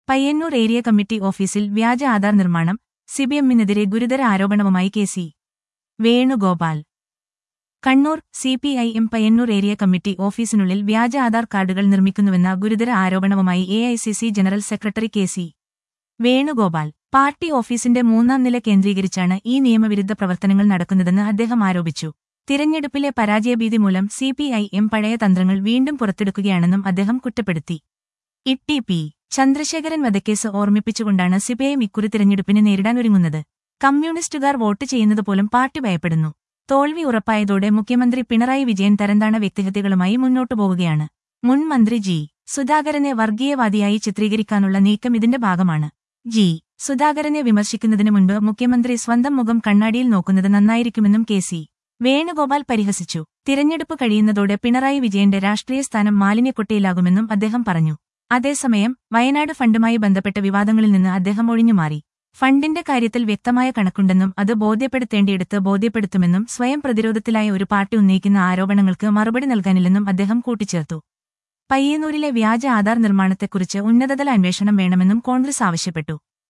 Payyanur area committee ഓഫീസിൽ വ്യാജ ആധാർ നിർമ്മാണം സിബിഎമ്മിനെതിരെ ഗുരുതര ആരോപണവുമായി K C Venugopal Kannur C P I M Payyannur area committee ഓഫീസിനുള്ളിൽ വ്യാജ ആധാർ കാർഡുകൾ നിർമ്മിക്കുന്നുവെന്ന ഗുരുതര ആരോപണവുമായി A I C C general secretary K C Venugopal party ഓഫീസിന്റെ മൂന്നാം നില കേന്ദ്രീകരിച്ചാണ് ഈ നിയമവിരുദ്ധ പ്രവർത്തനങ്ങൾ നടക്കുന്നതെന്ന് അദ്ദേഹം ആരോപിച്ചു തിരഞ്ഞെടുപ്പിലെ പരാജയഭീതി മൂലം സി പി ഐ എം പഴയ തന്ത്രങ്ങൾ വീണ്ടും പുറത്തെടുക്കുകയാണെന്നും അദ്ദേഹം കുറ്റപ്പെടുത്തി ഇട്ടി പി ചന്ദ്രശേഖരൻ വധക്കേസ് ഓർമ്മിപ്പിച്ചുകൊണ്ടാണ് സിപിഐഎം ഇക്കുറി തിരഞ്ഞെടുപ്പിനെ നേരിടാനൊരുങ്ങുന്നത് കമ്മ്യൂണിസ്റ്റുകാർ വോട്ട് ചെയ്യുന്നതുപോലും പാർട്ടി ഭയപ്പെടുന്നു തോൽവി ഉറപ്പായതോടെ മുഖ്യമന്ത്രി പിണറായി വിജയൻ തരംതാണ വ്യക്തിഹത്യകളുമായി മുന്നോട്ടു പോവുകയാണ് മുൻ മന്ത്രി ജി സുധാകരനെ വർഗീയവാദിയായി ചിത്രീകരിക്കാനുള്ള നീക്കം ഇതിന്റെ ഭാഗമാണ് ജി സുധാകരനെ വിമർശിക്കുന്നതിനു മുൻപ് മുഖ്യമന്ത്രി സ്വന്തം മുഖം കണ്ണാടിയിൽ നോക്കുന്നത് നന്നായിരിക്കുമെന്നും കെ സി വേണുഗോപാൽ പരിഹസിച്ചു തിരഞ്ഞെടുപ്പ് കഴിയുന്നതോടെ പിണറായി വിജയന്റെ രാഷ്ട്രീയ സ്ഥാനം മാലിന്യക്കൊട്ടയിലാകുമെന്നും അദ്ദേഹം പറഞ്ഞു അതേസമയം വയനാട് ഫണ്ടുമായി ബന്ധപ്പെട്ട വിവാദങ്ങളിൽ നിന്ന് അദ്ദേഹം ഒഴിഞ്ഞുമാറി ഫണ്ടിന്റെ കാര്യത്തിൽ വ്യക്തമായ കണക്കുണ്ടെന്നും അത് ബോധ്യപ്പെടുത്തേണ്ടിയെടുത്ത് ബോധ്യപ്പെടുത്തുമെന്നും സ്വയം പ്രതിരോധത്തിലായ ഒരു പാർട്ടി ഉന്നയിക്കുന്ന ആരോപണങ്ങൾക്ക് മറുപടി നൽകാനില്ലെന്നും അദ്ദേഹം കൂട്ടിച്ചേർത്തു പയ്യന്നൂരിലെ വ്യാജ ആധാർ നിർമ്മാണത്തെക്കുറിച്ച് ഉന്നതതല അന്വേഷണം വേണമെന്നും കോൺഗ്രസ് ആവശ്യപ്പെട്ടു